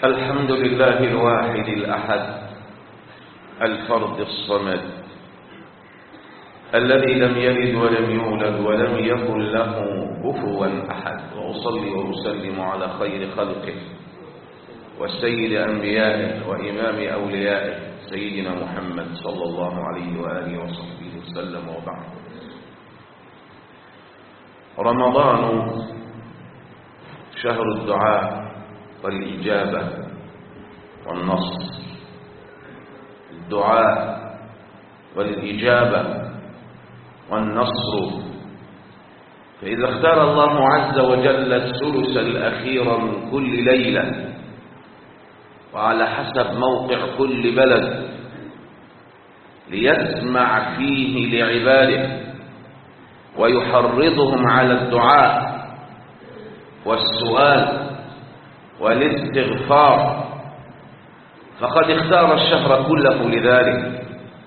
الحمد لله الواحد الأحد الفرد الصمد الذي لم يلد ولم يولد ولم يكن له كفوا أحد وأصلي وأسلم على خير خلقه والسيد أنبيائه وإمام أوليائه سيدنا محمد صلى الله عليه وآله وصحبه وسلم وبعد رمضان شهر الدعاء والإجابة والنصر الدعاء والإجابة والنصر فإذا اختار الله عز وجل الثلث الأخير من كل ليلة وعلى حسب موقع كل بلد ليسمع فيه لعباده ويحرضهم على الدعاء والسؤال والاستغفار فقد اختار الشهر كله لذلك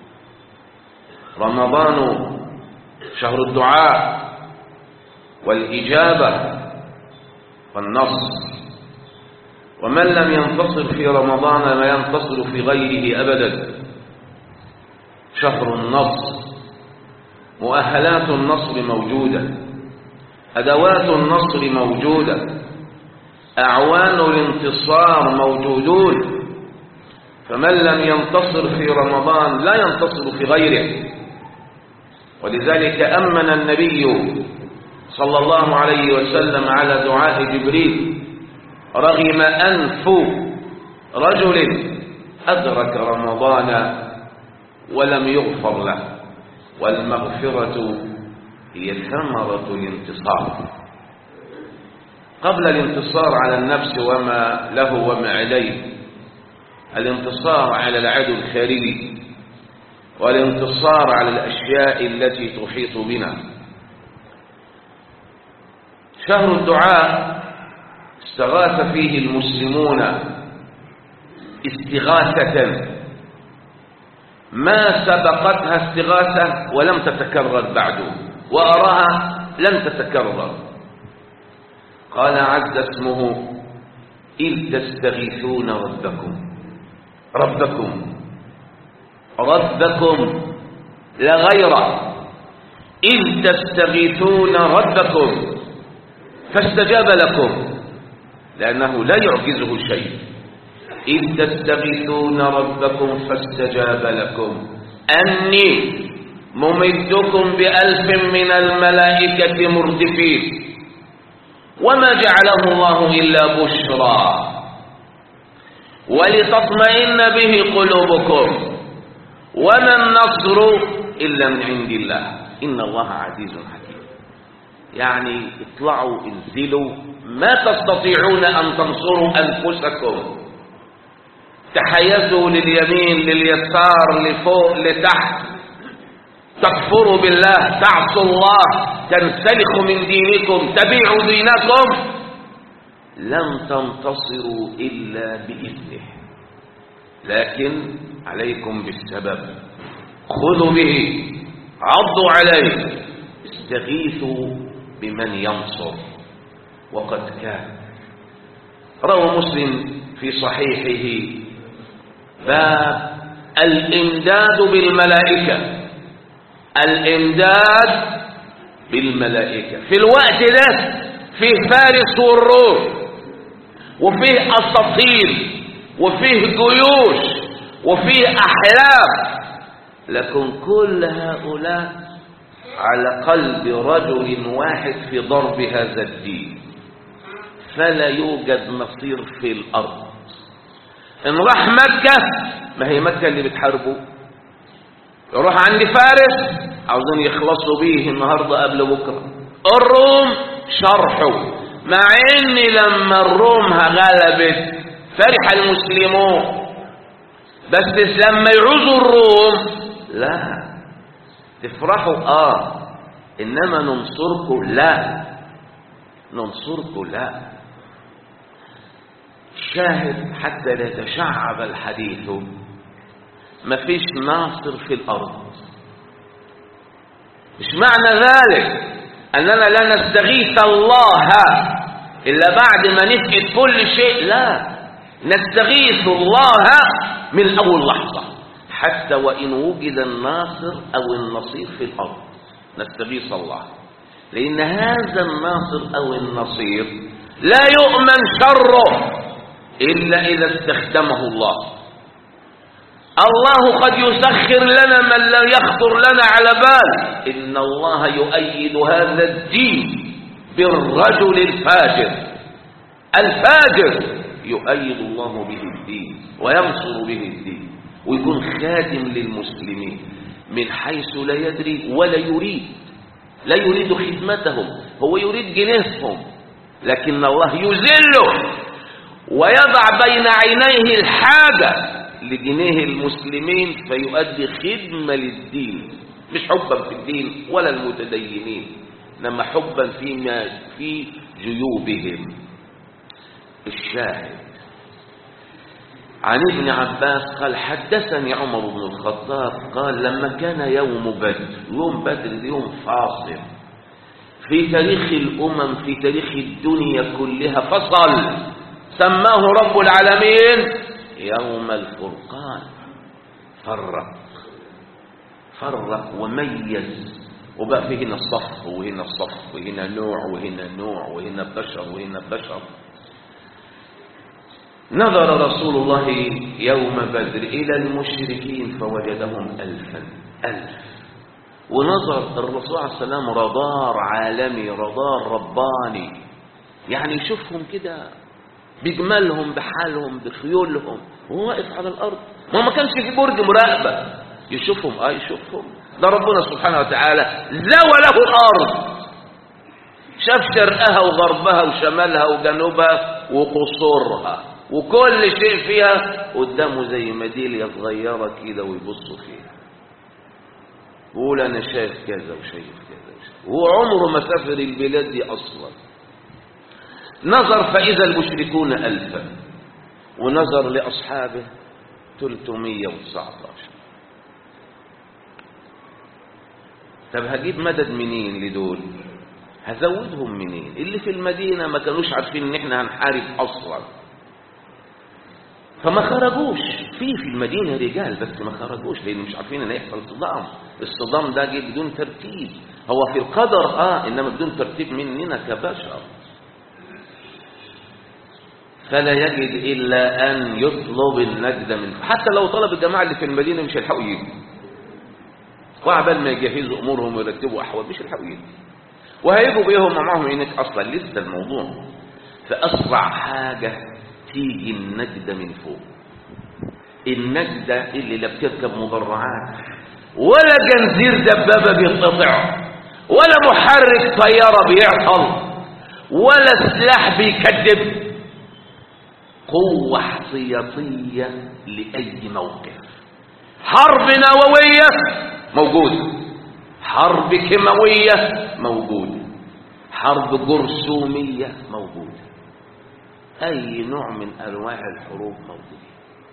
رمضان شهر الدعاء والإجابة والنصر ومن لم ينتصر في رمضان ما ينتصر في غيره أبدا شهر النصر مؤهلات النصر موجودة أدوات النصر موجودة أعوان الانتصار موجودون فمن لم ينتصر في رمضان لا ينتصر في غيره ولذلك أمن النبي صلى الله عليه وسلم على دعاء جبريل رغم أنف رجل أدرك رمضان ولم يغفر له والمغفرة هي ثمرة الانتصار قبل الانتصار على النفس وما له وما عليه الانتصار على العدو الخارجي والانتصار على الأشياء التي تحيط بنا شهر الدعاء استغاث فيه المسلمون استغاثة ما سبقتها استغاثة ولم تتكرر بعد وأراها لن تتكرر قال عز اسمه إذ تستغيثون ربكم ربكم ربكم لا غيره إذ تستغيثون ربكم فاستجاب لكم لأنه لا يعجزه شيء إذ تستغيثون ربكم فاستجاب لكم أني ممدكم بألف من الملائكة مردفين وما جعله الله إلا بشرى ولتطمئن به قلوبكم وما النصر إلا من عند الله إن الله عزيز حكيم يعني اطلعوا انزلوا ما تستطيعون أن تنصروا أنفسكم تحيزوا لليمين لليسار لفوق لتحت تكفروا بالله تعصوا الله تنسلخوا من دينكم تبيعوا دينكم لن تنتصروا إلا بإذنه لكن عليكم بالسبب خذوا به عضوا عليه استغيثوا بمن ينصر وقد كان روى مسلم في صحيحه باب الامداد بالملائكه الامداد بالملائكة في الوقت ده فيه فارس والروم وفيه أساطير وفيه جيوش وفيه أحلام لكن كل هؤلاء على قلب رجل واحد في ضرب هذا الدين فلا يوجد نصير في الأرض إن راح مكة ما هي مكة اللي بتحاربه يروح عند فارس عاوزين يخلصوا بيه النهاردة قبل بكرة الروم شرحوا مع ان لما الروم غلبت فرح المسلمون بس لما يعوزوا الروم لا تفرحوا اه انما ننصركم لا ننصركم لا شاهد حتى لا يتشعب الحديث مفيش ناصر في الأرض مش معنى ذلك أننا لا نستغيث الله إلا بعد ما نفقد كل شيء لا نستغيث الله من أول لحظة حتى وإن وجد الناصر أو النصير في الأرض نستغيث الله لأن هذا الناصر أو النصير لا يؤمن شره إلا إذا استخدمه الله الله قد يسخر لنا من لا يخطر لنا على بال إن الله يؤيد هذا الدين بالرجل الفاجر الفاجر يؤيد الله به الدين وينصر به الدين ويكون خادم للمسلمين من حيث لا يدري ولا يريد لا يريد خدمتهم هو يريد جنسهم لكن الله يذله ويضع بين عينيه الحاجة لجنيه المسلمين فيؤدي خدمة للدين مش حبا في الدين ولا المتدينين انما حبا فيما في جيوبهم الشاهد عن ابن عباس قال حدثني عمر بن الخطاب قال لما كان يوم بدر يوم بدر يوم فاصل في تاريخ الأمم في تاريخ الدنيا كلها فصل سماه رب العالمين يوم الفرقان فرق فرق وميز وبقى في هنا الصف وهنا الصف وهنا نوع وهنا نوع وهنا بشر وهنا بشر نظر رسول الله يوم بدر إلى المشركين فوجدهم ألفا ألف ونظر الرسول عليه السلام ردار عالمي ردار رباني يعني يشوفهم كده بجمالهم بحالهم بخيولهم وهو واقف على الأرض ما ما كانش في برج مراقبة يشوفهم اه يشوفهم ده ربنا سبحانه وتعالى زوى له الأرض شاف شرقها وغربها وشمالها وجنوبها وقصورها وكل شيء فيها قدامه زي ميدالية صغيرة كده ويبص فيها يقول أنا شايف كذا وشايف كذا وشايف. هو عمره ما سافر البلاد دي أصلا نظر فإذا المشركون ألفا ونظر لأصحابه 319 طب هجيب مدد منين لدول هزودهم منين اللي في المدينة ما كانوش عارفين ان احنا هنحارب اصلا فما خرجوش في في المدينة رجال بس ما خرجوش لان مش عارفين ان هيحصل صدام الصدام ده جه بدون ترتيب هو في القدر اه انما بدون ترتيب مننا كبشر فلا يجد الا ان يطلب النجد منه حتى لو طلب الجماعة اللي في المدينة مش هيلحقوا يجوا وعبال ما يجهزوا امورهم ويرتبوا احوال مش هيلحقوا يجوا وهيجوا بيهم معاهم هناك اصلا لسه الموضوع فاسرع حاجه تيجي النجده من فوق النجده اللي لا بتركب مدرعات ولا جنزير دبابه بيتقطع ولا محرك طياره بيعطل ولا سلاح بيكذب قوه احتياطيه لاي موقف حرب نوويه موجوده حرب كيماوية موجودة حرب جرثومية موجودة أي نوع من أنواع الحروب موجودة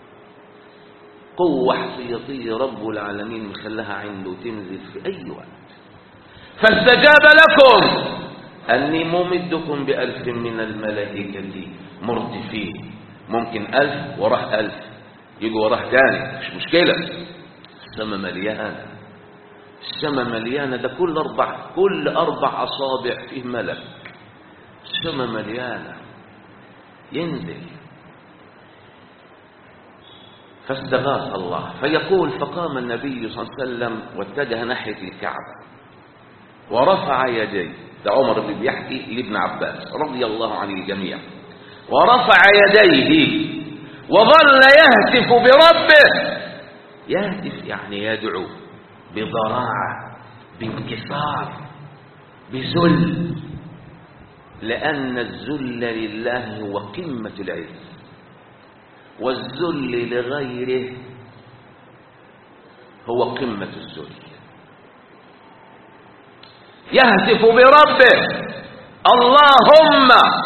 قوة احتياطية رب العالمين مخلها عنده تنزل في أي وقت فاستجاب لكم أني ممدكم بألف من الملائكة مردفين ممكن ألف وراه ألف يجوا وراه تاني مش مشكلة السما مليانة السماء مليانة ده كل أربع كل أربع أصابع فيه ملك السماء مليانة ينزل فاستغاث الله فيقول فقام النبي صلى الله عليه وسلم واتجه ناحية الكعبة ورفع يديه ده عمر بن بيحكي لابن عباس رضي الله عن الجميع ورفع يديه وظل يهتف بربه يهتف يعني يدعو بضراعة بانكسار بذل لأن الذل لله هو قمة العز والذل لغيره هو قمة الذل يهتف بربه اللهم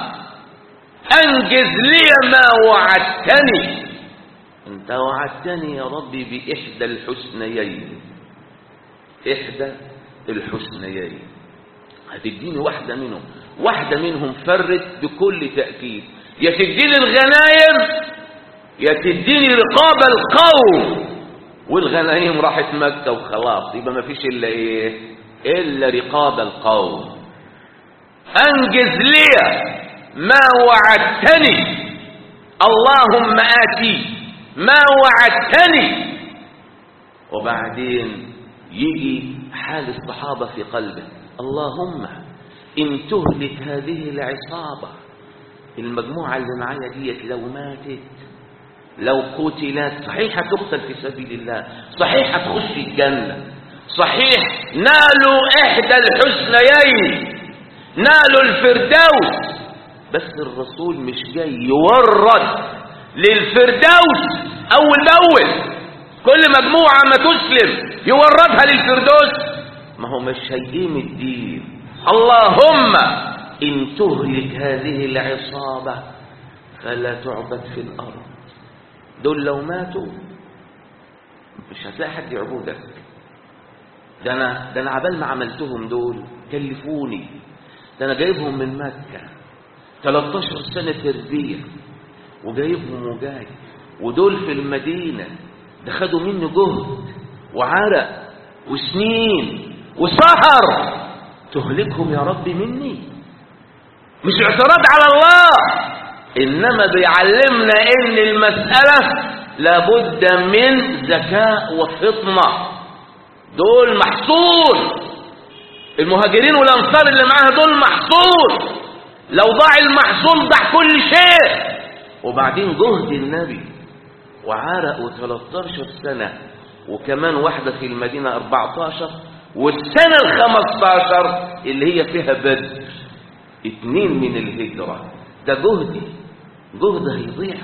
أنجز لي ما وعدتني أنت وعدتني يا ربي بإحدى الحسنيين إحدى الحسنيين هتديني واحدة منهم واحدة منهم فرت بكل تأكيد يا تديني الغنايم يا تديني رقاب القوم والغنائم راحت مكة وخلاص يبقى ما فيش إلا إيه إلا رقاب القوم أنجز لي ما وعدتني اللهم آتي ما وعدتني وبعدين يجي حال الصحابة في قلبه اللهم إن تهلك هذه العصابة المجموعة اللي معايا ديت لو ماتت لو قتلت صحيح هتقتل في سبيل الله صحيح هتخش الجنة صحيح نالوا إحدى الحسنيين نالوا الفردوس بس الرسول مش جاي يورد للفردوس أول بأول كل مجموعة ما تسلم يوردها للفردوس ما هو مش هيقيم الدين اللهم إن تهلك هذه العصابة فلا تعبد في الأرض دول لو ماتوا مش هتلاقي حد يعبدك ده أنا, ده أنا عبال ما عملتهم دول كلفوني ده أنا جايبهم من مكة 13 سنة تربية وجايبهم وجاي ودول في المدينة ده خدوا مني جهد وعرق وسنين وسهر تهلكهم يا رب مني مش اعتراض على الله إنما بيعلمنا إن المسألة لابد من ذكاء وفطنة دول محصول المهاجرين والأنصار اللي معاها دول محصول لو ضاع المحصول ضاع كل شيء وبعدين جهد النبي وعرقوا 13 سنة وكمان واحدة في المدينة 14 والسنة ال 15 اللي هي فيها بدر اتنين من الهجرة ده جهدي جهد هيضيع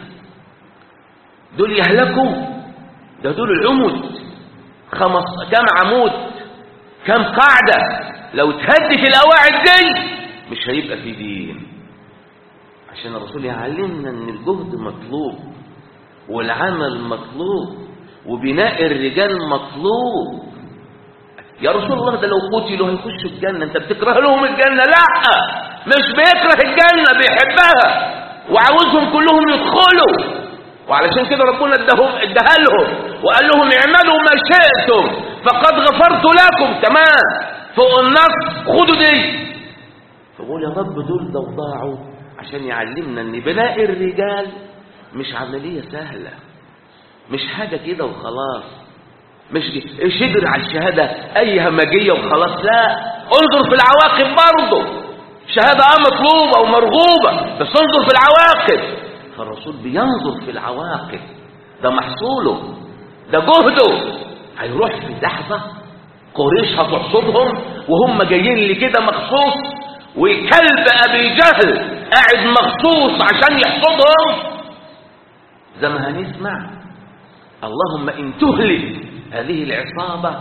دول يهلكوا ده دول العمود خمس كم عمود كم قاعدة لو تهدت الأواعد دي مش هيبقى في دين عشان الرسول يعلمنا ان الجهد مطلوب والعمل مطلوب وبناء الرجال مطلوب يا رسول الله ده لو قتلوا هيخشوا الجنة انت بتكره لهم الجنة لا مش بيكره الجنة بيحبها وعاوزهم كلهم يدخلوا وعلشان كده ربنا ادهم اداها لهم وقال لهم اعملوا ما شئتم فقد غفرت لكم كمان فوق النص خدوا دي فقول يا رب دول لو ضاعوا عشان يعلمنا ان بناء الرجال مش عملية سهلة مش حاجة كده وخلاص مش شجر على الشهادة أي همجية وخلاص لا انظر في العواقب برضه شهادة اه مطلوبة ومرغوبة بس انظر في العواقب فالرسول بينظر في العواقب ده محصوله ده جهده هيروح في لحظة قريش هتحصدهم وهم جايين لي كده مخصوص وكلب أبي جهل قاعد مخصوص عشان يحصدهم زي ما هنسمع اللهم إن تهلك هذه العصابة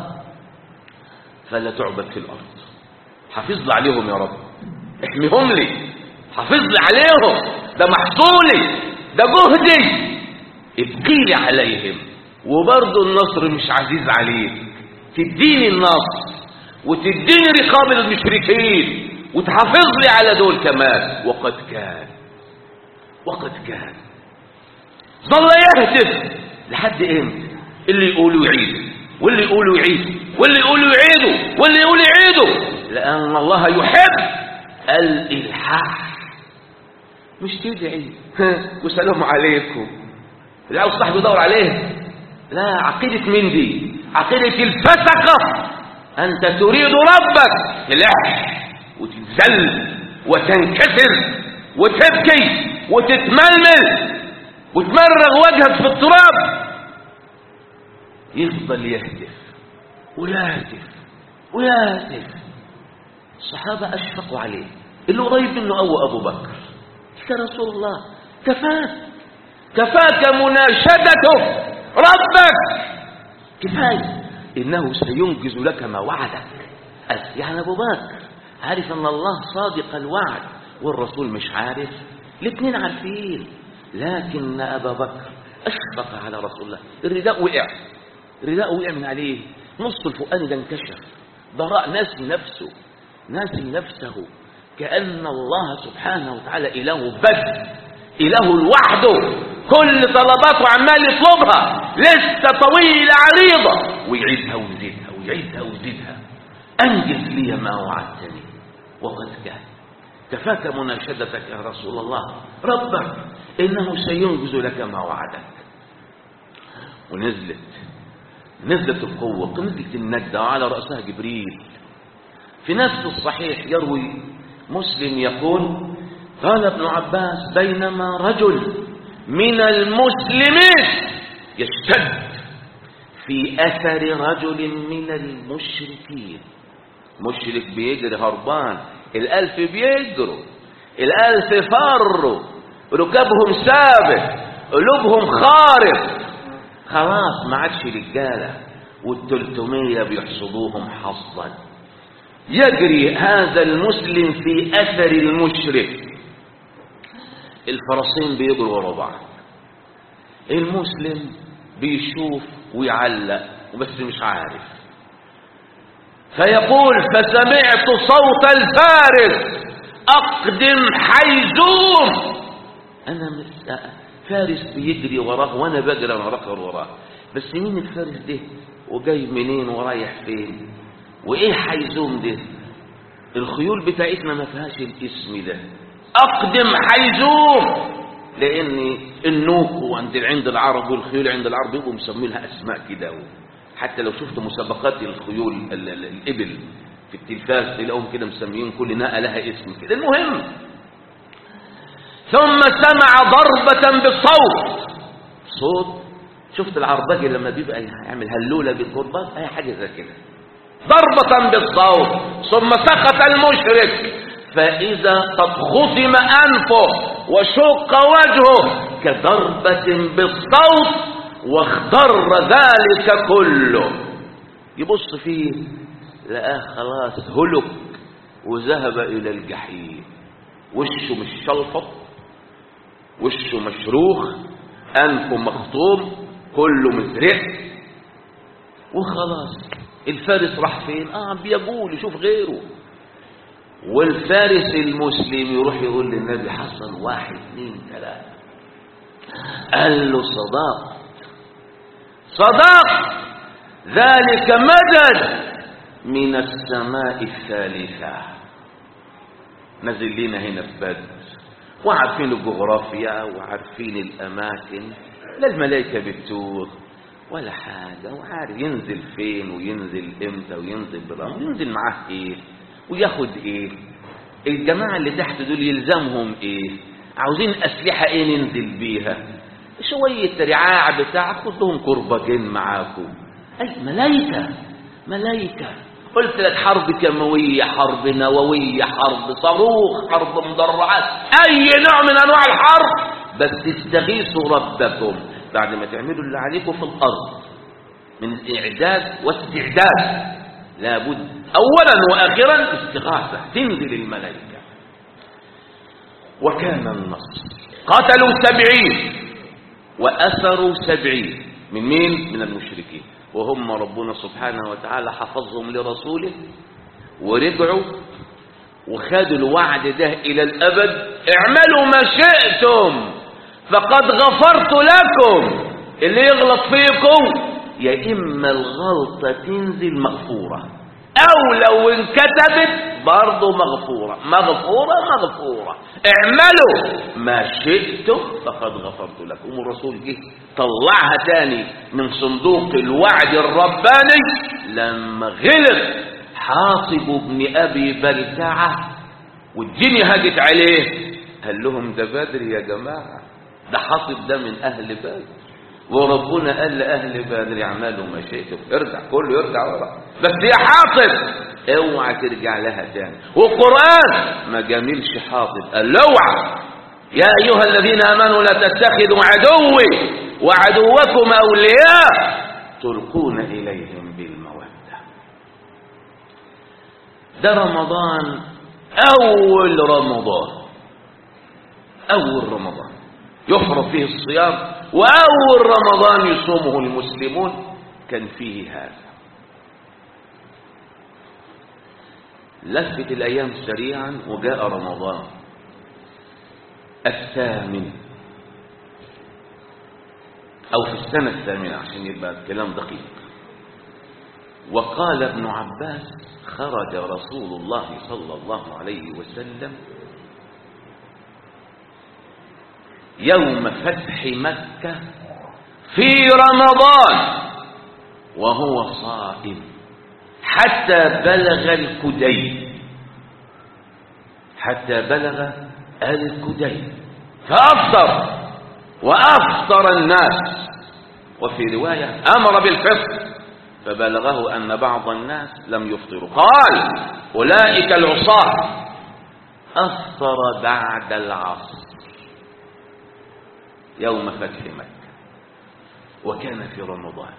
فلا تعبد في الأرض حافظ لي عليهم يا رب احميهم لي حافظ لي عليهم ده محصولي ده جهدي ابقي لي عليهم وبرضه النصر مش عزيز عليك تديني النصر وتديني رقاب المشركين وتحافظ لي على دول كمان وقد كان وقد كان ظل يهتف لحد امتى اللي يقولوا يعيدوا واللي يقولوا يعيدوا واللي يقولوا يعيدوا واللي يقولوا يعيدوا لأن الله يحب الإلحاح مش تدعي وسلام عليكم لا الصاحب يدور عليه لا عقيدة من دي عقيدة الفسقة أنت تريد ربك تلح وتتذل وتنكسر وتبكي وتتململ وتمرغ وجهك في التراب يفضل يهتف ويهتف ويهتف الصحابة أشفقوا عليه اللي قريب منه أو أبو بكر يا رسول الله كفاك كفاك مناشدته ربك كفاية إنه سينجز لك ما وعدك يعني أبو بكر عارف أن الله صادق الوعد والرسول مش عارف الاثنين عارفين لكن أبا بكر أشفق على رسول الله الرداء وقع الرداء وقع من عليه نص الفؤاد ده انكشف ضراء ناس نفسه ناس نفسه كأن الله سبحانه وتعالى إله بس إله لوحده كل طلباته عمال يطلبها لسه طويلة عريضة ويعيدها ويزيدها ويعيدها ويزيدها أنجز لي ما وعدتني وقد كان كفاك مناشدتك يا رسول الله ربك إنه سينجز لك ما وعدك ونزلت نزلت القوة نزلت النجدة وعلى رأسها جبريل في نفس الصحيح يروي مسلم يقول قال ابن عباس بينما رجل من المسلمين يشتد في أثر رجل من المشركين مشرك بيجري هربان الألف بيجروا الألف فروا ركابهم ثابت قلوبهم خارق خلاص ما عادش رجاله والتلتمية بيحصدوهم حصدا يجري هذا المسلم في أثر المشرك الفرسين بيجروا ورا بعض المسلم بيشوف ويعلق وبس مش عارف فيقول فسمعت صوت الفارس أقدم حيزوم أنا مس... فارس بيجري وراه وأنا بجري أنا رقر وراه بس مين الفارس ده وجاي منين ورايح فين وإيه حيزوم ده الخيول بتاعتنا ما فيهاش الاسم ده أقدم حيزوم لأن النوق عند عند العرب والخيول عند العرب يبقوا مسمينها أسماء كده حتى لو شفت مسابقات الخيول ال- ال- الإبل في التلفاز تلاقيهم كده مسميين كل ناقة لها اسم كده المهم ثم سمع ضربة بالصوت صوت شفت العرباجي لما بيبقى يعمل هلولة بالقربات أي حاجة زي كده ضربة بالصوت ثم سقط المشرك فإذا قد خصم أنفه وشق وجهه كضربة بالصوت واخضر ذلك كله يبص فيه لقاه خلاص هلك وذهب إلى الجحيم وشه مش شلفط وشه مشروخ أنفه مخطوم كله مزرق وخلاص الفارس راح فين اه بيقول يشوف غيره والفارس المسلم يروح يقول للنبي حصل واحد اثنين ثلاثة قال له صداق صداق ذلك مدد من السماء الثالثة نزل لنا هنا في بدر وعارفين الجغرافيا وعارفين الأماكن لا الملائكة بتوه ولا حاجة وعارف ينزل فين وينزل امتى وينزل بالأمر ينزل معاه ايه وياخد ايه الجماعة اللي تحت دول يلزمهم ايه عاوزين اسلحة ايه ننزل بيها شوية رعاع بتاع خدهم كرباجين معاكم اي ملايكة ملايكة قلت لك حرب كيماوية حرب نووية حرب صاروخ حرب مدرعات اي نوع من انواع الحرب بس استغيثوا ربكم بعد ما تعملوا اللي عليكم في الارض من اعداد واستعداد لابد اولا واخرا استغاثه تنزل الملائكه وكان النصر قتلوا سبعين واسروا سبعين من مين من المشركين وهم ربنا سبحانه وتعالى حفظهم لرسوله ورجعوا وخدوا الوعد ده الى الابد اعملوا ما شئتم فقد غفرت لكم اللي يغلط فيكم يا إما الغلطة تنزل مغفورة أو لو انكتبت برضه مغفورة مغفورة مغفورة اعملوا ما شئتم فقد غفرت لكم والرسول جه طلعها تاني من صندوق الوعد الرباني لما غلط حاطب ابن أبي بلتعة والدنيا هاجت عليه قال لهم ده بدر يا جماعة ده حاطب ده من أهل بدر وربنا قال لأهل بدر يعملوا ما شئتم ارجع كله يرجع ورا بس يا حاطب اوعى ترجع لها تاني والقرآن ما جميلش حاطب قال له اوعى يا أيها الذين آمنوا لا تتخذوا عدوي وعدوكم أولياء تلقون إليهم بالمودة ده رمضان أول رمضان أول رمضان يفرض فيه الصيام وأول رمضان يصومه المسلمون كان فيه هذا لفت الأيام سريعا وجاء رمضان الثامن أو في السنة الثامنة عشان يبقى الكلام دقيق وقال ابن عباس خرج رسول الله صلى الله عليه وسلم يوم فتح مكة في رمضان وهو صائم حتى بلغ الكدي حتى بلغ الكدي فأفطر وأفطر الناس وفي رواية أمر بالفطر فبلغه أن بعض الناس لم يفطروا قال أولئك العصاة أفطر بعد العصر يوم فتح مكة وكان في رمضان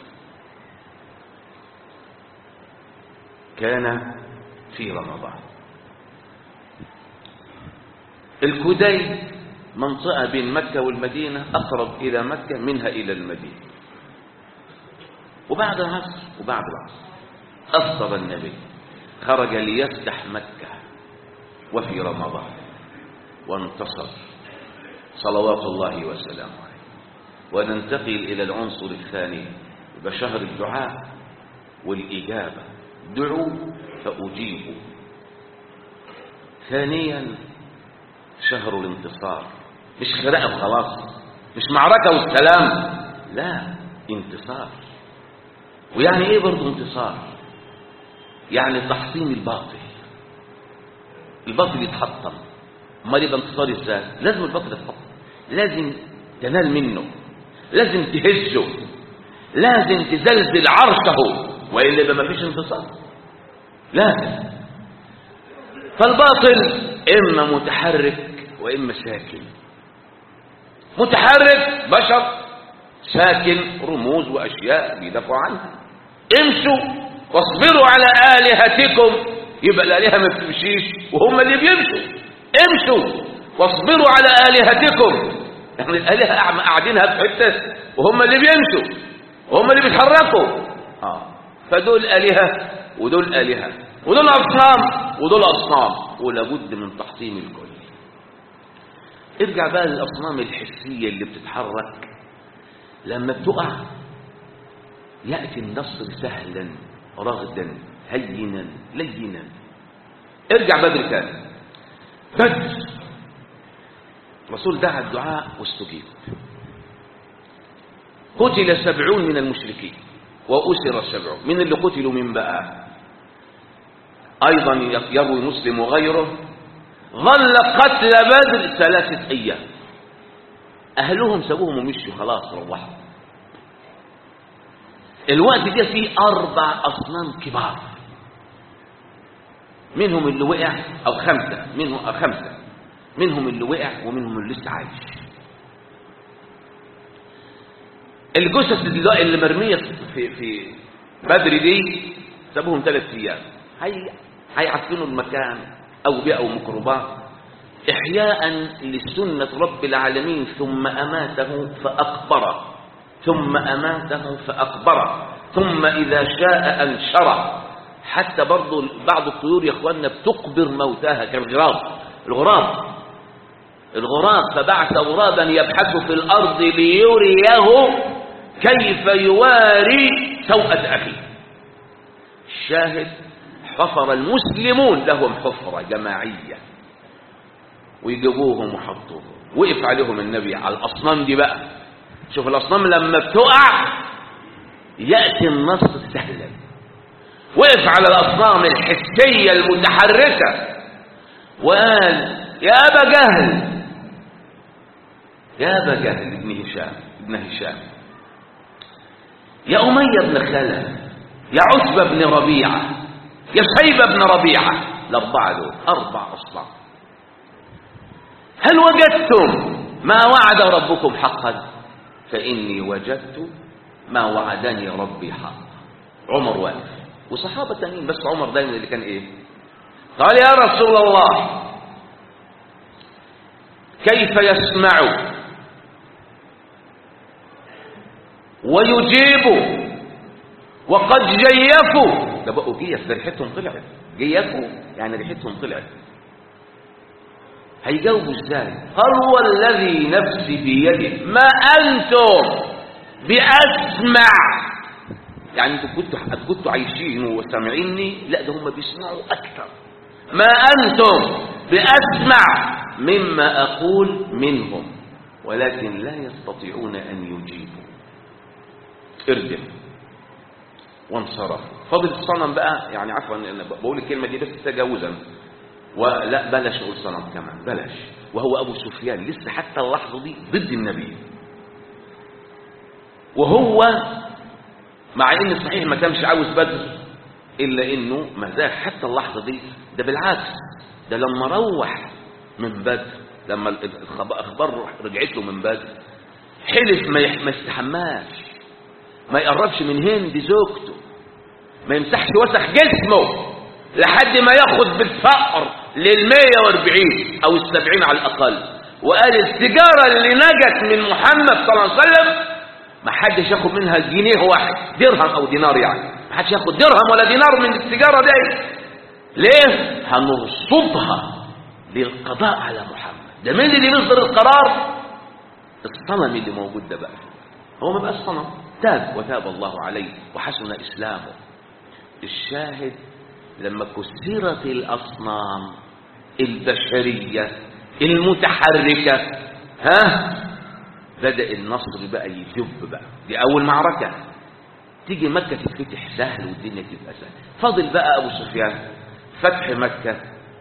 كان في رمضان الكدي منطقة بين مكة والمدينة أقرب إلى مكة منها إلى المدينة وبعد العصر وبعد العصر أفطر النبي خرج ليفتح مكة وفي رمضان وانتصر صلوات الله وسلامه عليه وننتقل إلى العنصر الثاني بشهر الدعاء والإجابة دعوا فأجيبوا ثانيا شهر الانتصار مش خناقه وخلاص مش معركة والسلام لا انتصار ويعني ايه برضه انتصار يعني تحطيم الباطل الباطل يتحطم امال يبقى انتصار ازاي لازم الباطل يتحطم لازم تنال منه لازم تهزه لازم تزلزل عرشه والا يبقى مفيش انتصار لازم فالباطل اما متحرك واما ساكن متحرك بشر ساكن رموز واشياء بيدافعوا عنها امشوا واصبروا على الهتكم يبقى الالهه ما بتمشيش وهم اللي بيمشوا امشوا واصبروا على الهتكم يعني الالهه قاعدينها في حته وهم اللي بيمشوا وهم اللي بيتحركوا اه فدول الهه ودول الهه ودول اصنام ودول اصنام ولابد من تحطيم الكل ارجع بقى للاصنام الحسيه اللي بتتحرك لما بتقع ياتي النصر سهلا رغدا هينا لينا ارجع بدر تاني بدر الرسول دعا الدعاء واستجيب قتل سبعون من المشركين وأسر سبعون من اللي قتلوا من بقى أيضا يروي مسلم وغيره ظل قتل بدر ثلاثة أيام أهلهم سابوهم ومشوا خلاص روحوا الوقت ده فيه أربع أصنام كبار منهم اللي وقع أو خمسة منهم أو خمسة منهم اللي وقع ومنهم اللي لسه عايش الجثث اللي اللي مرمية في في بدر دي سابوهم ثلاث أيام هي هيعفنوا المكان أو بيئة ميكروبات إحياء لسنة رب العالمين ثم أماته فأقبره ثم أماته فأقبره ثم إذا شاء أنشره حتى برضو بعض الطيور يا اخواننا بتقبر موتاها كالغراب الغراب الغراب فبعث غرابا يبحث في الأرض ليريه كيف يواري سوءة أخيه الشاهد حفر المسلمون لهم حفرة جماعية ويجيبوهم وحطوهم وقف عليهم النبي على الأصنام دي بقى شوف الأصنام لما بتقع يأتي النصر سهلا وقف على الأصنام الحسية المتحركة وقال يا أبا جهل يا أبا جهل ابن هشام ابن هشام يا أمية بن خلف يا عتبة بن ربيعة يا شيبة بن ربيعة الأربعة دول أربع أصنام هل وجدتم ما وعد ربكم حقا فإني وجدت ما وعدني ربي حقا عمر واقف وصحابة تانيين بس عمر دايما اللي كان ايه قال يا رسول الله كيف يسمع ويجيب وقد جيفوا ده بقوا جيف ده ريحتهم طلعت جيفوا يعني ريحتهم طلعت هيجاوبوا ازاي قال هو الذي نفسي بيده ما انتم بأسمع يعني انتوا كنتوا كنتوا عايشين وسامعيني لا ده هم بيسمعوا أكثر ما أنتم بأسمع مما أقول منهم ولكن لا يستطيعون أن يجيبوا اردم وانصرف فضل الصنم بقى يعني عفوا انا بقول الكلمه دي بس تجاوزا ولا بلاش اقول صنم كمان بلاش وهو ابو سفيان لسه حتى اللحظه دي ضد النبي وهو مع ان صحيح ما كانش عاوز بدر الا انه ما زال حتى اللحظه دي ده بالعكس ده لما روح من بدر لما الاخبار رجعت له من بدر حلف ما يح- ما يستحماش ما يقربش من هند زوجته ما يمسحش وسخ جسمه لحد ما ياخد بالفقر لل 140 او ال 70 على الاقل وقال التجاره اللي نجت من محمد صلى الله عليه وسلم ما حدش ياخد منها جنيه واحد درهم او دينار يعني ما حدش ياخد درهم ولا دينار من التجاره دي ليه هنرصدها للقضاء على محمد ده مين اللي بيصدر القرار الصنم اللي موجود ده بقى هو ما بقاش صنم تاب وتاب الله عليه وحسن اسلامه الشاهد لما كسرت الاصنام البشريه المتحركه ها بدا النصر بقى يدب بقى دي اول معركه تيجي مكه تتفتح سهل والدنيا تبقى سهل فاضل بقى ابو سفيان فتح مكه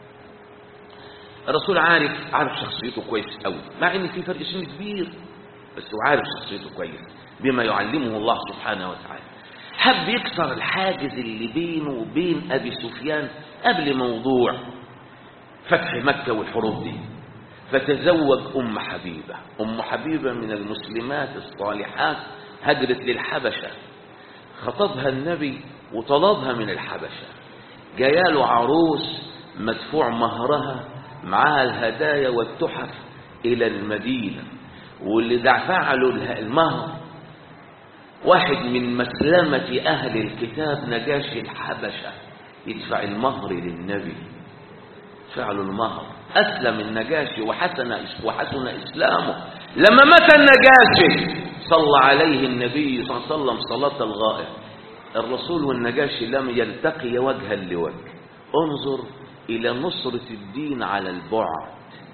الرسول عارف عارف شخصيته كويس قوي مع ان في فرق سن كبير بس هو عارف شخصيته كويس بما يعلمه الله سبحانه وتعالى حب يكسر الحاجز اللي بينه وبين ابي سفيان قبل موضوع فتح مكه والحروب دي فتزوج ام حبيبه ام حبيبه من المسلمات الصالحات هجرت للحبشه خطبها النبي وطلبها من الحبشه جاياله عروس مدفوع مهرها معاها الهدايا والتحف إلى المدينة واللي دفع له المهر واحد من مسلمة أهل الكتاب نجاشي الحبشة يدفع المهر للنبي دفع له المهر أسلم النجاشي وحسن وحسن إسلامه لما مات النجاشي صلى عليه النبي صلى الله عليه وسلم صلاة الغائب الرسول والنجاشي لم يلتقي وجها لوجه انظر إلى نصرة الدين على البعد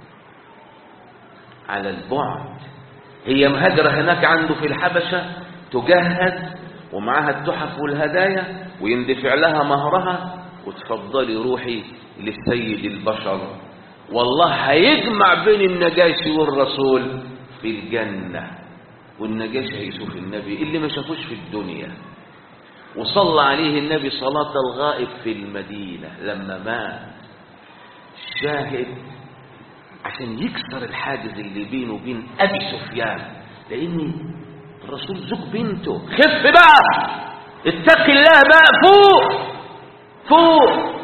على البعد هي مهاجرة هناك عنده في الحبشة تجهز ومعها التحف والهدايا ويندفع لها مهرها وتفضلي روحي للسيد البشر والله هيجمع بين النجاشي والرسول في الجنة والنجاشي هيشوف النبي اللي ما شافوش في الدنيا وصلى عليه النبي صلاة الغائب في المدينة لما مات شاهد عشان يكسر الحاجز اللي بينه وبين أبي سفيان لأن الرسول زوج بنته خف بقى اتق الله بقى فوق فوق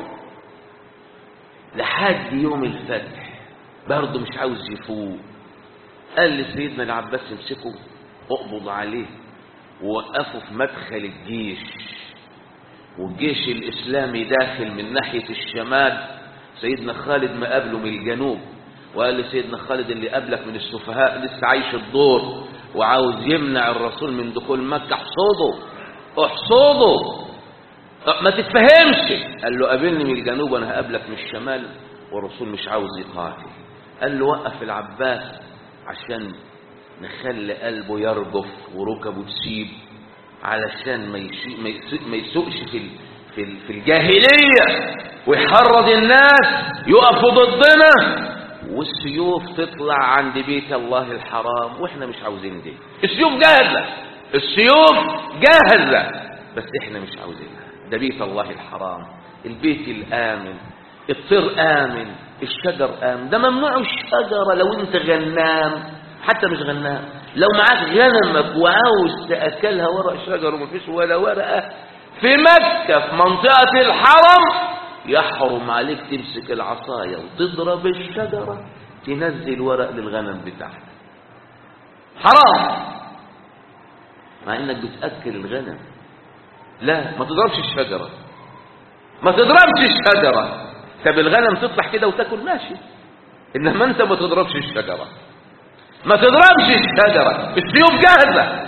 لحد يوم الفتح برضه مش عاوز يفوق قال لسيدنا العباس امسكه اقبض عليه ووقفه في مدخل الجيش والجيش الإسلامي داخل من ناحية الشمال سيدنا خالد مقابله من الجنوب وقال لسيدنا خالد اللي قابلك من السفهاء لسه عايش الدور وعاوز يمنع الرسول من دخول مكة احصده احصده ما تتفهمش قال له قابلني من الجنوب وانا هقابلك من الشمال والرسول مش عاوز يقاتل قال له وقف العباس عشان نخلي قلبه يرجف وركبه تسيب علشان ما يشي ما يسوق- ما يسوقش في ال- في ال- في الجاهليه ويحرض الناس يقفوا ضدنا والسيوف تطلع عند بيت الله الحرام واحنا مش عاوزين دي السيوف جاهزه السيوف جاهزه بس احنا مش عاوزينها ده بيت الله الحرام البيت الامن الطير امن الشجر امن ده ممنوع الشجره لو انت غنام حتى مش غنام لو معاك غنمك وعاوز تاكلها ورق شجر ومفيش ولا ورقه في مكه في منطقه الحرم يحرم عليك تمسك العصايه وتضرب الشجره تنزل ورق للغنم بتاعك حرام مع انك بتاكل الغنم لا ما تضربش الشجره ما تضربش الشجره طب الغنم تطلع كده وتاكل ماشي انما انت ما تضربش الشجره ما تضربش الشجره السيوف جاهزه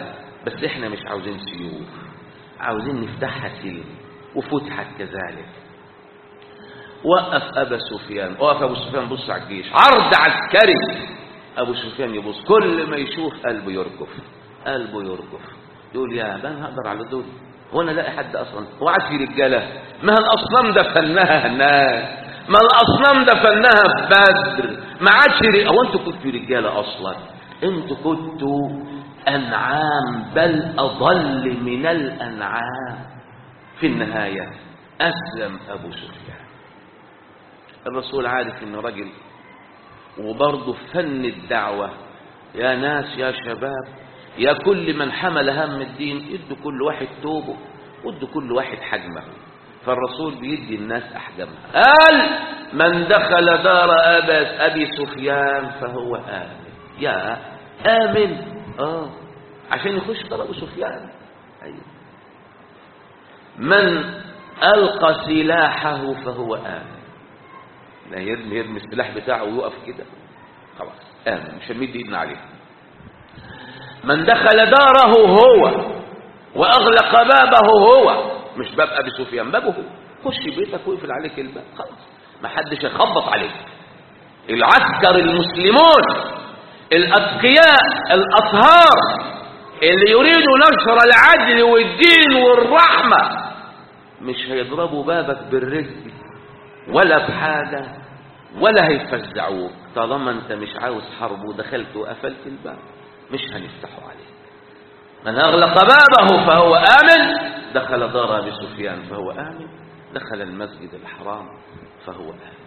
بس احنا مش عاوزين سيوف عاوزين نفتحها سلم وفتحت كذلك وقف أبا سفيان وقف أبو سفيان بص على الجيش عرض عسكري أبو سفيان يبص كل ما يشوف قلبه يرجف قلبه يرجف يقول يا بان هقدر على دول هو انا الاقي حد اصلا هو عاد في رجاله ما الاصنام دفناها هناك ما الاصنام دفناها في بدر ما عادش ر- هو انتوا كنتوا رجاله اصلا انتوا كنتوا انعام بل اضل من الانعام في النهايه اسلم ابو سفيان الرسول عارف انه رجل وبرضه فن الدعوه يا ناس يا شباب يا كل من حمل هم الدين ادوا كل واحد توبه وادوا كل واحد حجمه فالرسول بيدي الناس احجامها قال من دخل دار أبا ابي سفيان فهو امن يا امن اه عشان يخش دار ابو سفيان ايوه من القى سلاحه فهو امن لا يرمي يرمي السلاح بتاعه ويقف كده خلاص امن مش هنمد ايدنا عليه من دخل داره هو واغلق بابه هو مش باب ابي سفيان بابه هو خش بيتك واقفل عليك الباب خلاص ما حدش يخبط عليك العسكر المسلمون الاتقياء الاطهار اللي يريدوا نشر العدل والدين والرحمه مش هيضربوا بابك بالرجل ولا بحاجه ولا هيفزعوك طالما انت مش عاوز حرب ودخلت وقفلت الباب مش هنفتحه عليك من أغلق بابه فهو آمن دخل دار أبي سفيان فهو آمن دخل المسجد الحرام فهو آمن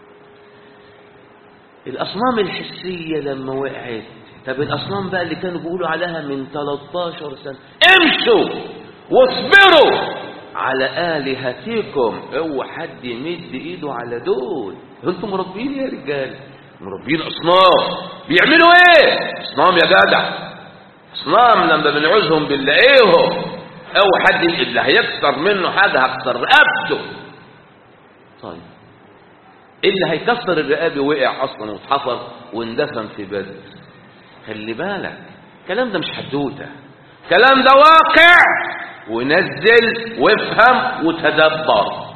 الأصنام الحسية لما وقعت طب الأصنام بقى اللي كانوا بيقولوا عليها من 13 سنة امشوا واصبروا على آلهتكم اوعى حد يمد ايده على دول انتم مربين يا رجال مربين أصنام بيعملوا ايه أصنام يا جدع اصنام لما بنعوزهم بنلاقيهم او حد اللي هيكسر منه حاجه هكسر رقبته طيب اللي هيكسر الرقابه وقع اصلا واتحفر واندفن في بدر خلي بالك الكلام ده مش حدوته الكلام ده واقع ونزل وافهم وتدبر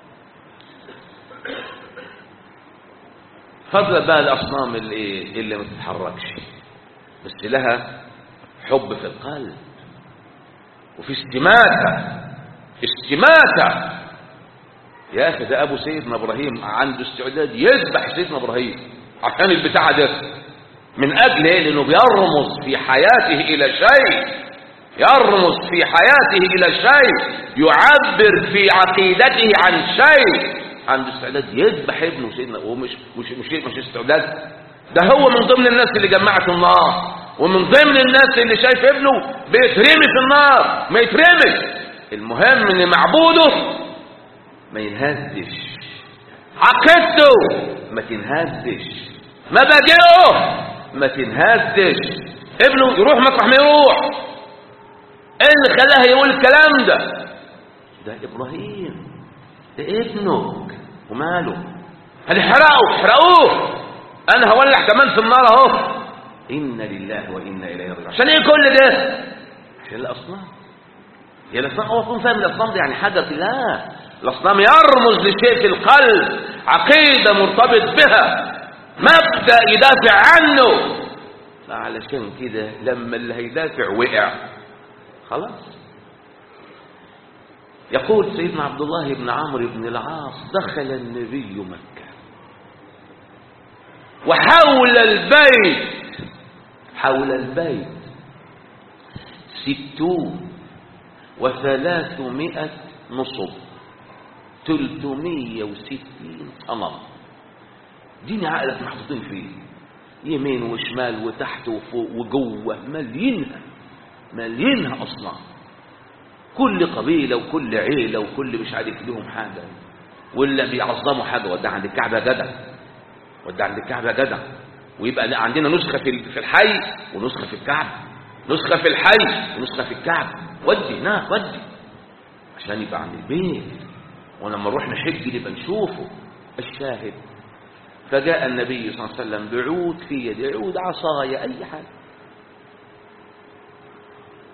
فضل بقى الاصنام اللي اللي ما تتحركش بس لها حب في القلب وفي استماتة استماتة يا أخي ده أبو سيدنا إبراهيم عنده استعداد يذبح سيدنا إبراهيم عشان البتاع ده من أجل إيه؟ لأنه بيرمز في حياته إلى شيء يرمز في حياته إلى شيء يعبر في عقيدته عن شيء عنده استعداد يذبح ابنه سيدنا ومش مش مش مش استعداد ده هو من ضمن الناس اللي جمعت النار ومن ضمن الناس اللي شايف ابنه بيترمي في النار ما يترمي المهم ان معبوده ما ينهزش عقيدته ما تنهزش مبادئه ما تنهزش ابنه يروح مطرح ما يروح ايه اللي خلاه يقول الكلام ده ده ابراهيم ده ابنك وماله هنحرقه احرقوه انا هولع كمان في النار اهو إنا لله وإنا إليه راجعون عشان إيه كل ده عشان الأصنام هي الأصنام هو يكون فاهم الأصنام دي يعني حاجة لا الأصنام يرمز لشيء في القلب عقيدة مرتبط بها مبدأ يدافع عنه فعلشان كده لما اللي هيدافع وقع خلاص يقول سيدنا عبد الله بن عمرو بن العاص دخل النبي مكة وحول البيت حول البيت ستون وثلاثمائة نصب تلتمية وستين صنم دين عقلك محطوطين فيه يمين وشمال وتحت وفوق وجوه ملينها ملينها أصلا كل قبيلة وكل عيلة وكل مش عارف لهم حاجة واللي بيعظموا حاجة ودع عند الكعبة جدع ودع عند الكعبة جدع ويبقى عندنا نسخة في الحي ونسخة في الكعبة نسخة في الحي ونسخة في الكعبة ودي هناك ودي عشان يبقى عند البيت ولما نروح نحج نبقى نشوفه الشاهد فجاء النبي صلى الله عليه وسلم بعود في يده عود عصاية أي حاجة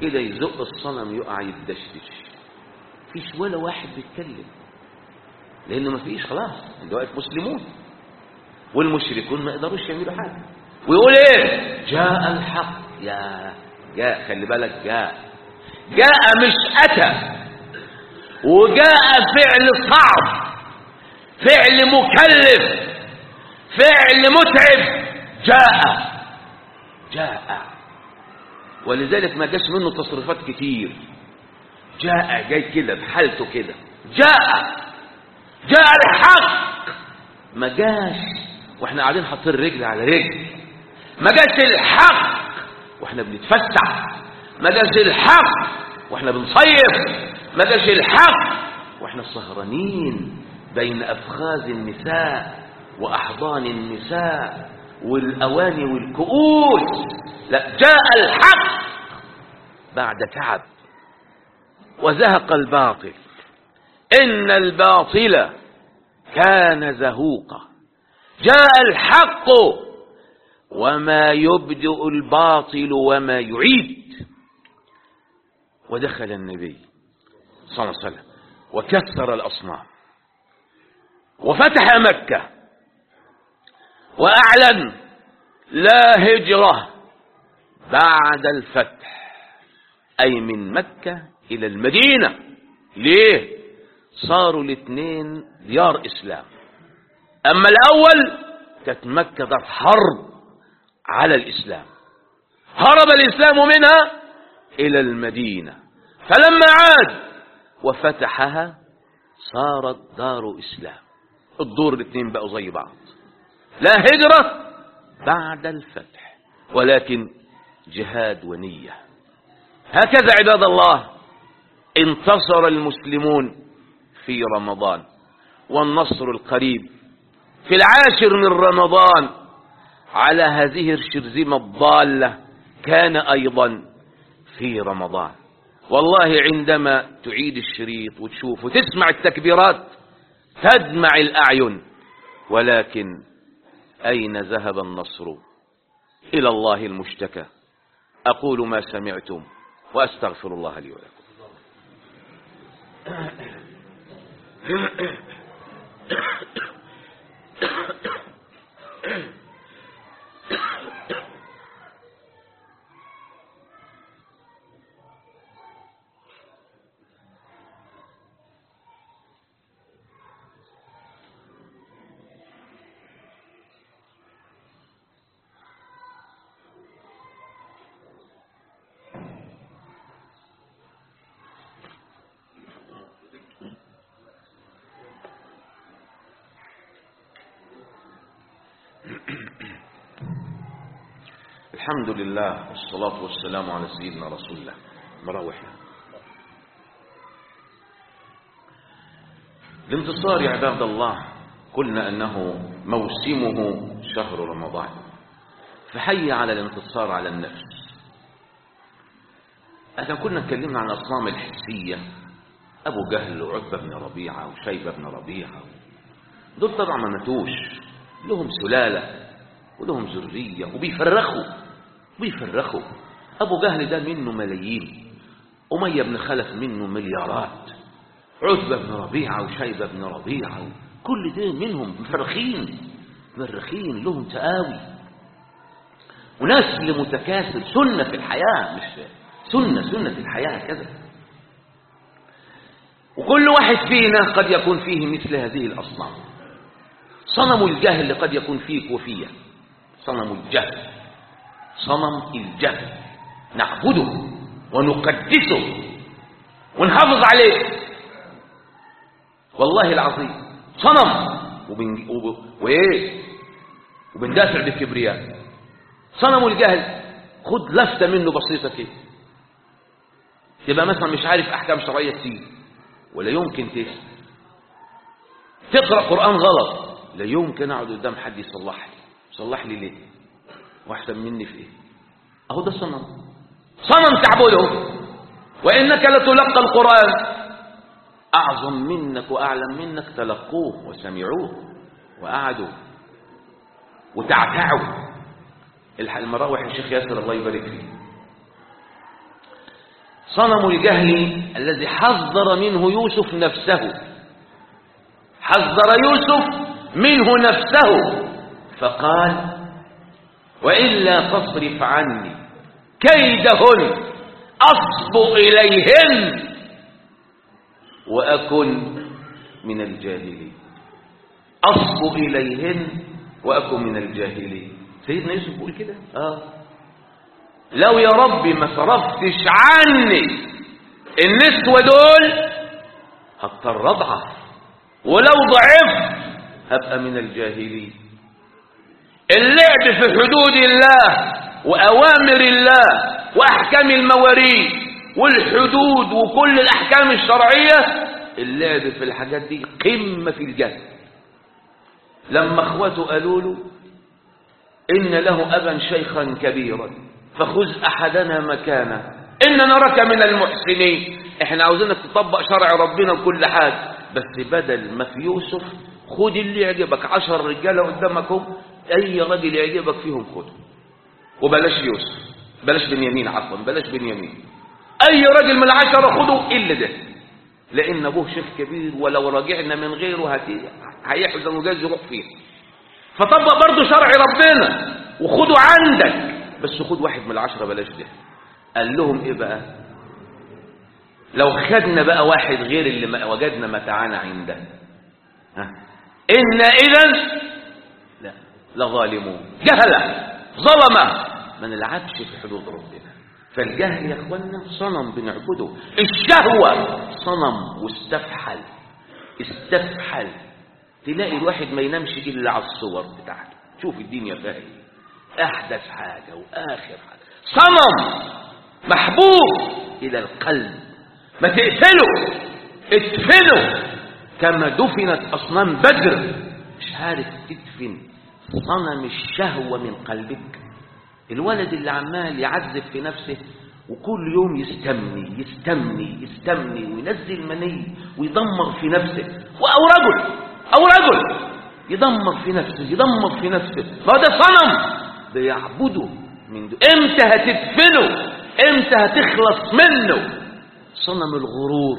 كده يزق الصنم يقع يتدشدش فيش ولا واحد بيتكلم لأنه ما فيش خلاص ده واقف مسلمون والمشركون ما يقدروش يعملوا حاجة ويقول ايه جاء الحق يا جاء خلي بالك جاء جاء مش أتى وجاء فعل صعب فعل مكلف فعل متعب جاء جاء ولذلك ما جاش منه تصريفات كتير جاء جاي كده بحالته كده جاء جاء الحق ما جاش واحنا قاعدين حاطين رجل على رجل ما جاش الحق واحنا بنتفسح ما جاش الحق واحنا بنصيف ما جاش الحق واحنا سهرانين بين افخاذ النساء واحضان النساء والاواني والكؤوس لا جاء الحق بعد تعب وزهق الباطل ان الباطل كان زهوقا جاء الحق وما يبدئ الباطل وما يعيد ودخل النبي صلى الله عليه وسلم وكسر الأصنام وفتح مكة وأعلن لا هجرة بعد الفتح أي من مكة إلى المدينة ليه صاروا الاثنين ديار إسلام أما الأول كانت مكة دار حرب على الإسلام هرب الإسلام منها إلى المدينة فلما عاد وفتحها صارت دار إسلام الدور الاثنين بقوا زي بعض لا هجرة بعد الفتح ولكن جهاد ونية هكذا عباد الله انتصر المسلمون في رمضان والنصر القريب في العاشر من رمضان على هذه الشرذمة الضالة كان أيضا في رمضان والله عندما تعيد الشريط وتشوف وتسمع التكبيرات تدمع الأعين ولكن أين ذهب النصر إلى الله المشتكى أقول ما سمعتم وأستغفر الله لي ولكم الحمد لله والصلاة والسلام على سيدنا رسول الله مراوحنا الانتصار يا عباد الله قلنا أنه موسمه شهر رمضان فحي على الانتصار على النفس احنا كنا اتكلمنا عن الأصنام الحسية أبو جهل وعتبة بن ربيعة وشيبة بن ربيعة دول طبعا ما ماتوش لهم سلالة ولهم ذرية وبيفرخوا بيفرخوا أبو جهل ده منه ملايين أمية بن خلف منه مليارات عتبة بن ربيعة وشيبة بن ربيعة كل ده منهم مفرخين مفرخين لهم تقاوي ونسل متكاثر سنة في الحياة مش سنة سنة في الحياة كذا وكل واحد فينا قد يكون فيه مثل هذه الأصنام صنم الجهل قد يكون فيك وفيه صنم الجهل صنم الجهل نعبده ونقدسه ونحافظ عليه والله العظيم صنم وبن... وب... وإيه وبندافع بالكبرياء صنم الجهل خد لفتة منه بسيطة كده تبقى مثلا مش عارف أحكام شرعية كتير ولا يمكن تسأل تقرأ قرآن غلط لا يمكن أقعد قدام حد يصلح لي يصلح لي ليه واحسن مني في ايه اهو ده صنم صنم تعبده وانك لتلقى القران اعظم منك واعلم منك تلقوه وسمعوه وقعدوا وتعتعوا المراوح الشيخ ياسر الله يبارك فيه صنم الجهل الذي حذر منه يوسف نفسه حذر يوسف منه نفسه فقال وإلا تصرف عني كيدهن أصب إليهن وأكن من الجاهلين أصب إليهن وأكن من الجاهلين سيدنا يوسف بيقول كده آه لو يا ربي ما صرفتش عني النسوة دول هضطر أضعف ولو ضعفت هبقى من الجاهلين اللعب في حدود الله وأوامر الله وأحكام المواريث والحدود وكل الأحكام الشرعية اللعب في الحاجات دي قمة في الجهل لما اخوته قالوا له إن له أبا شيخا كبيرا فخذ أحدنا مكانه إن نراك من المحسنين احنا عاوزينك تطبق شرع ربنا وكل حاجة بس بدل ما في يوسف خد اللي يعجبك عشر رجالة قدامكم أي راجل يعجبك فيهم خده وبلاش يوسف بلاش بنيامين عفوا بلاش بنيامين أي راجل من العشرة خده إلا ده لأن أبوه شيخ كبير ولو راجعنا من غيره هتي... هيحزن وجاز يروح فيه فطبق برضه شرع ربنا وخده عندك بس خد واحد من العشرة بلاش ده قال لهم ايه بقى لو خدنا بقى واحد غير اللي ما وجدنا متاعنا عنده ها إن إذا لا لظالمون جهلة ظلمة ما نلعبش في حدود ربنا فالجهل يا اخوانا صنم بنعبده الشهوة صنم واستفحل استفحل تلاقي الواحد ما ينامش إلا على الصور بتاعته شوف الدنيا فيها ايه أحدث حاجة وآخر حاجة صنم محبوب إلى القلب ما تقتله ادفنه كما دفنت أصنام بدر مش عارف تدفن صنم الشهوة من قلبك الولد اللي عمال يعذب في نفسه وكل يوم يستمني يستمني يستمني وينزل مني ويدمر في نفسه أو رجل أو رجل يدمر في نفسه يدمر في نفسه ما ده صنم بيعبده من دو. امتى هتدفنه امتى هتخلص منه صنم الغرور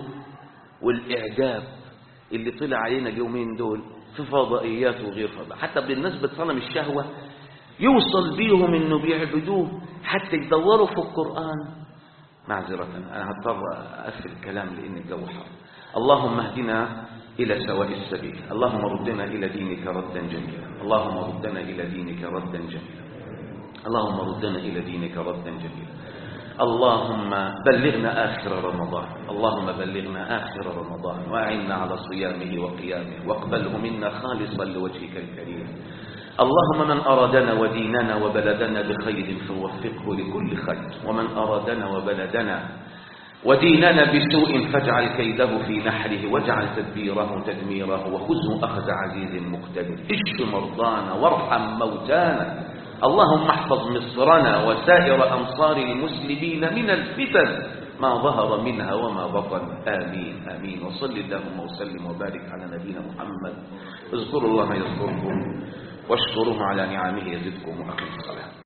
والإعجاب اللي طلع علينا اليومين دول في فضائيات وغير فضائيات حتى بالنسبة صنم الشهوة يوصل بيهم انه بيعبدوه حتى يدوروا في القرآن معذرة أنا هضطر أقفل الكلام لأن الجو حر اللهم اهدنا إلى سواء السبيل اللهم ردنا إلى دينك ردا جميلا اللهم ردنا إلى دينك ردا جميلا اللهم ردنا إلى دينك ردا جميلا اللهم بلغنا آخر رمضان اللهم بلغنا آخر رمضان وأعنا على صيامه وقيامه واقبله منا خالصا لوجهك الكريم اللهم من أرادنا وديننا وبلدنا بخير فوفقه لكل خير ومن أرادنا وبلدنا وديننا بسوء فاجعل كيده في نحره واجعل تدبيره تدميره وخذه أخذ عزيز مقتدر اشف مرضانا وارحم موتانا اللهم احفظ مصرنا وسائر أمصار المسلمين من الفتن ما ظهر منها وما بطن آمين آمين وصل اللهم وسلم وبارك على نبينا محمد اذكروا الله يذكركم واشكروه على نعمه يزدكم وأقم الصلاة